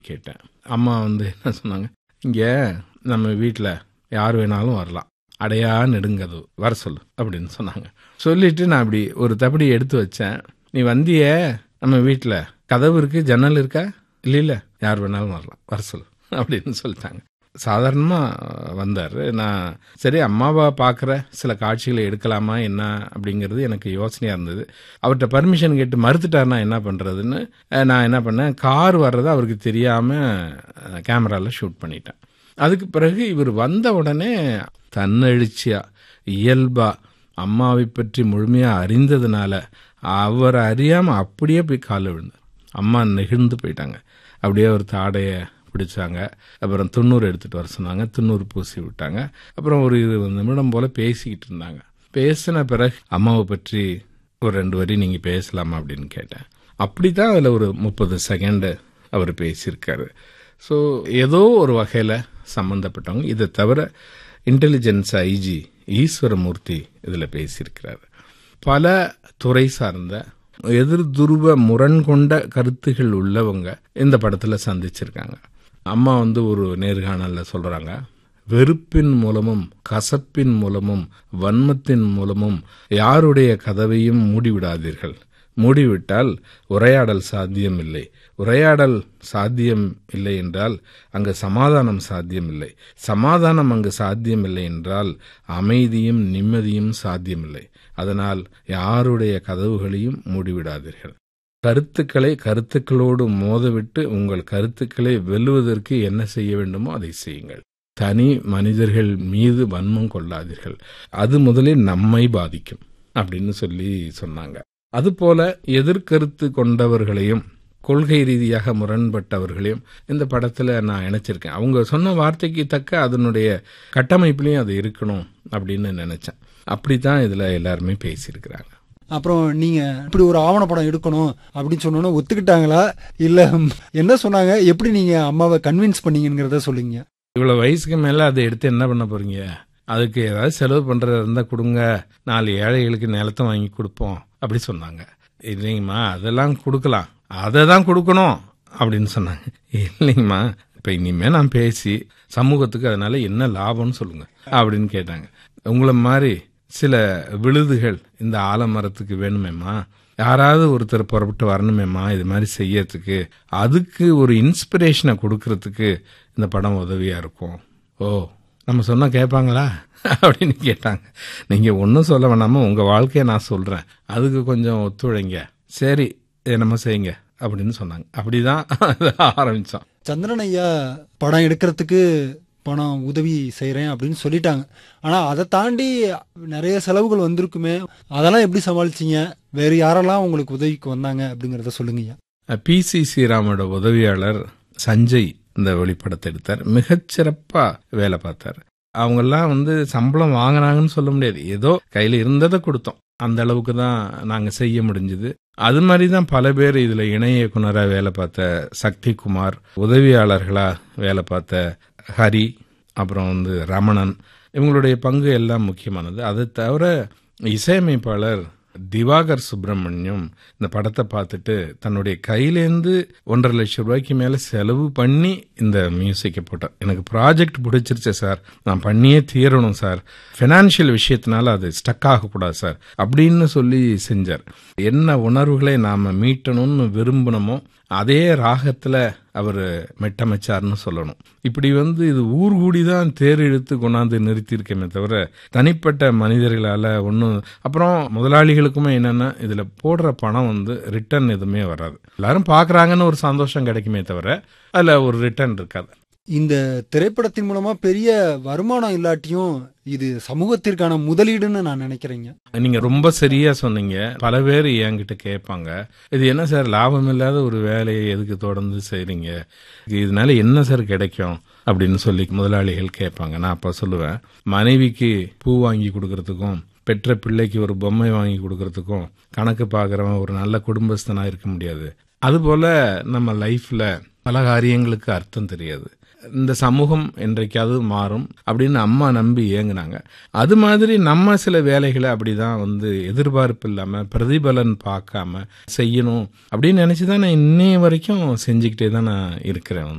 கேட்டேன் அம்மா வந்து என்ன சொன்னாங்க இங்கே நம்ம வீட்டில் யார் வேணாலும் வரலாம் அடையா நெடுங்கது வர சொல்லு அப்படின்னு சொன்னாங்க சொல்லிட்டு நான் அப்படி ஒரு தப்படி எடுத்து வச்சேன் நீ வந்திய நம்ம வீட்டில் கதவு இருக்கு ஜன்னல் இருக்கா இல்லை இல்லை யார் வேணாலும் வரலாம் வர சொல்லு அப்படின்னு சொல்லிட்டாங்க சாதாரணமாக வந்தார் நான் சரி அம்மாவை பார்க்குற சில காட்சிகளை எடுக்கலாமா என்ன அப்படிங்கிறது எனக்கு யோசனையாக இருந்தது அவர்கிட்ட பர்மிஷன் கேட்டு மறுத்துட்டாருனா என்ன பண்ணுறதுன்னு நான் என்ன பண்ணேன் கார் வர்றது அவருக்கு தெரியாமல் கேமராவில் ஷூட் பண்ணிட்டேன் அதுக்கு பிறகு இவர் வந்த உடனே தன்னெழுச்சியா இயல்பா அம்மாவை பற்றி முழுமையாக அறிந்ததுனால அவரை அறியாமல் அப்படியே போய் காலில் விழுந்தார் அம்மா நெகிழ்ந்து போயிட்டாங்க அப்படியே ஒரு தாடையை பிடிச்சாங்க அப்புறம் துண்ணூறு எடுத்துகிட்டு வர சொன்னாங்க துண்ணூறு பூசி விட்டாங்க அப்புறம் ஒரு இருபது நிமிடம் போல் பேசிக்கிட்டு இருந்தாங்க பேசின பிறகு அம்மாவை பற்றி ஒரு ரெண்டு வரி நீங்கள் பேசலாமா அப்படின்னு கேட்டேன் அப்படி தான் அதில் ஒரு முப்பது செகண்டு அவர் பேசியிருக்காரு ஸோ ஏதோ ஒரு வகையில் சம்மந்தப்பட்டவங்க இதை தவிர இன்டெலிஜென்ஸ் ஐஜி ஈஸ்வரமூர்த்தி இதில் பேசியிருக்கிறார் பல துறை சார்ந்த எதிர் துருவ முரண் கொண்ட கருத்துகள் உள்ளவங்க இந்த படத்தில் சந்திச்சிருக்காங்க அம்மா வந்து ஒரு நேர்காணலில் சொல்கிறாங்க வெறுப்பின் மூலமும் கசப்பின் மூலமும் வன்மத்தின் மூலமும் யாருடைய கதவையும் மூடிவிடாதீர்கள் மூடிவிட்டால் உரையாடல் சாத்தியம் இல்லை உரையாடல் சாத்தியம் இல்லை என்றால் அங்கு சமாதானம் சாத்தியம் இல்லை சமாதானம் அங்கு சாத்தியம் இல்லை என்றால் அமைதியும் நிம்மதியும் சாத்தியமில்லை அதனால் யாருடைய கதவுகளையும் மூடிவிடாதீர்கள் கருத்துக்களை கருத்துக்களோடு மோதவிட்டு உங்கள் கருத்துக்களை வெல்லுவதற்கு என்ன செய்ய வேண்டுமோ அதை செய்யுங்கள் தனி மனிதர்கள் மீது வன்மம் கொள்ளாதீர்கள் அது முதலில் நம்மை பாதிக்கும் அப்படின்னு சொல்லி சொன்னாங்க அதுபோல எதிர்கருத்து கொண்டவர்களையும் கொள்கை ரீதியாக முரண்பட்டவர்களையும் இந்த படத்துல நான் இணைச்சிருக்கேன் அவங்க சொன்ன வார்த்தைக்கு தக்க அதனுடைய கட்டமைப்புலையும் அது இருக்கணும் அப்படின்னு நினைச்சேன் அப்படித்தான் இதுல எல்லாருமே பேசியிருக்கிறாங்க அப்புறம் நீங்க இப்படி ஒரு ஆவணப்படம் எடுக்கணும் அப்படின்னு சொன்னோன்னு ஒத்துக்கிட்டாங்களா இல்ல என்ன சொன்னாங்க எப்படி நீங்க அம்மாவை கன்வின்ஸ் பண்ணீங்கிறத சொல்லுங்க இவ்வளவு வயசுக்கு மேல அதை எடுத்து என்ன பண்ண போறீங்க அதுக்கு ஏதாவது செலவு பண்றதா இருந்தா கொடுங்க நாலு ஏழைகளுக்கு நிலத்தை வாங்கி கொடுப்போம் அப்படி சொன்னாங்க இல்லைங்கம்மா அதெல்லாம் கொடுக்கலாம் அதை தான் கொடுக்கணும் அப்படின்னு சொன்னாங்க இல்லைங்கம்மா இப்ப இனிமே நான் பேசி சமூகத்துக்கு அதனால என்ன லாபம்னு சொல்லுங்க அப்படின்னு கேட்டாங்க உங்களை மாதிரி சில விழுதுகள் இந்த ஆலமரத்துக்கு வேணுமேம்மா யாராவது ஒருத்தர் புறப்பட்டு வரணுமேம்மா இது மாதிரி செய்யறதுக்கு அதுக்கு ஒரு இன்ஸ்பிரேஷனை கொடுக்கறதுக்கு இந்த படம் உதவியா இருக்கும் ஓ நம்ம சொன்னா கேட்பாங்களா அப்படின்னு கேட்டாங்க நீங்க ஒன்றும் சொல்ல வேணாம உங்க வாழ்க்கையை நான் சொல்றேன் அதுக்கு கொஞ்சம் ஒத்துழைங்க சரி நம்ம செய்யுங்க அப்படின்னு சொன்னாங்க அப்படிதான் ஆரம்பிச்சோம் சந்திரன் ஐயா படம் எடுக்கிறதுக்கு பணம் உதவி செய்கிறேன் அப்படின்னு சொல்லிட்டாங்க ஆனால் அதை தாண்டி நிறைய செலவுகள் வந்திருக்குமே அதெல்லாம் எப்படி சமாளிச்சிங்க வேறு யாரெல்லாம் உங்களுக்கு உதவிக்கு வந்தாங்க அப்படிங்கிறத சொல்லுங்கய்யா பி சி ஸ்ரீராமோட உதவியாளர் சஞ்சய் இந்த ஒளிப்படத்தை எடுத்தார் மிகச்சிறப்பா வேலை பார்த்தார் அவங்கெல்லாம் வந்து சம்பளம் வாங்கினாங்கன்னு சொல்ல முடியாது ஏதோ கையில இருந்ததை கொடுத்தோம் அந்த அளவுக்கு தான் நாங்க செய்ய முடிஞ்சது அது மாதிரி தான் பல பேர் இதுல இணை இயக்குனராக வேலை பார்த்த சக்தி குமார் உதவியாளர்களா வேலை பார்த்த ஹரி அப்புறம் வந்து ரமணன் இவங்களுடைய பங்கு எல்லாம் முக்கியமானது அதை தவிர இசையமைப்பாளர் திவாகர் சுப்பிரமணியம் இந்த படத்தை பார்த்துட்டு தன்னுடைய கையிலேருந்து ஒன்றரை லட்சம் ரூபாய்க்கு மேல செலவு பண்ணி இந்த மியூசிக்கை போட்டார் எனக்கு ப்ராஜெக்ட் பிடிச்சிருச்சு சார் நான் பண்ணியே தீரணும் சார் பினான்சியல் விஷயத்தினால அது ஸ்டக் ஆகக்கூடாது சார் அப்படின்னு சொல்லி செஞ்சார் என்ன உணர்வுகளை நாம மீட்டணும்னு விரும்பினமோ அதே ராகத்துல அவர் மெட்டமைச்சார்னு சொல்லணும் இப்படி வந்து இது ஊர் கூடி தான் தேர் இழுத்து கொண்டாந்து நிறுத்தியிருக்கேமே தவிர தனிப்பட்ட மனிதர்களால ஒன்றும் அப்புறம் முதலாளிகளுக்குமே என்னன்னா இதுல போடுற பணம் வந்து ரிட்டர்ன் எதுவுமே வராது எல்லாரும் பாக்குறாங்கன்னு ஒரு சந்தோஷம் கிடைக்குமே தவிர அதுல ஒரு ரிட்டர்ன் இருக்காது இந்த திரைப்படத்தின் மூலமா பெரிய வருமானம் இல்லாட்டியும் இது சமூகத்திற்கான முதலீடுன்னு நான் நினைக்கிறேங்க நீங்க ரொம்ப சரியா சொன்னீங்க பல பேர் என்கிட்ட கேட்பாங்க இது என்ன சார் லாபம் இல்லாத ஒரு வேலையை எதுக்கு தொடர்ந்து செய்றீங்க இதனால என்ன சார் கிடைக்கும் அப்படின்னு சொல்லி முதலாளிகள் கேட்பாங்க நான் அப்ப சொல்லுவேன் மனைவிக்கு பூ வாங்கி கொடுக்கறதுக்கும் பெற்ற பிள்ளைக்கு ஒரு பொம்மை வாங்கி கொடுக்கறதுக்கும் கணக்கு பார்க்கறவன் ஒரு நல்ல குடும்பஸ்தனா இருக்க முடியாது அதுபோல நம்ம லைஃப்ல பல காரியங்களுக்கு அர்த்தம் தெரியாது இந்த சமூகம் என்றைக்காவது மாறும் அப்படின்னு அம்மா நம்பி ஏங்குனாங்க அது மாதிரி நம்ம சில வேலைகளை அப்படிதான் வந்து எதிர்பார்ப்பு இல்லாம பிரதிபலன் பார்க்காம செய்யணும் அப்படின்னு நினைச்சு தான் நான் இன்னைய வரைக்கும் செஞ்சுக்கிட்டே தான் நான் இருக்கிறேன்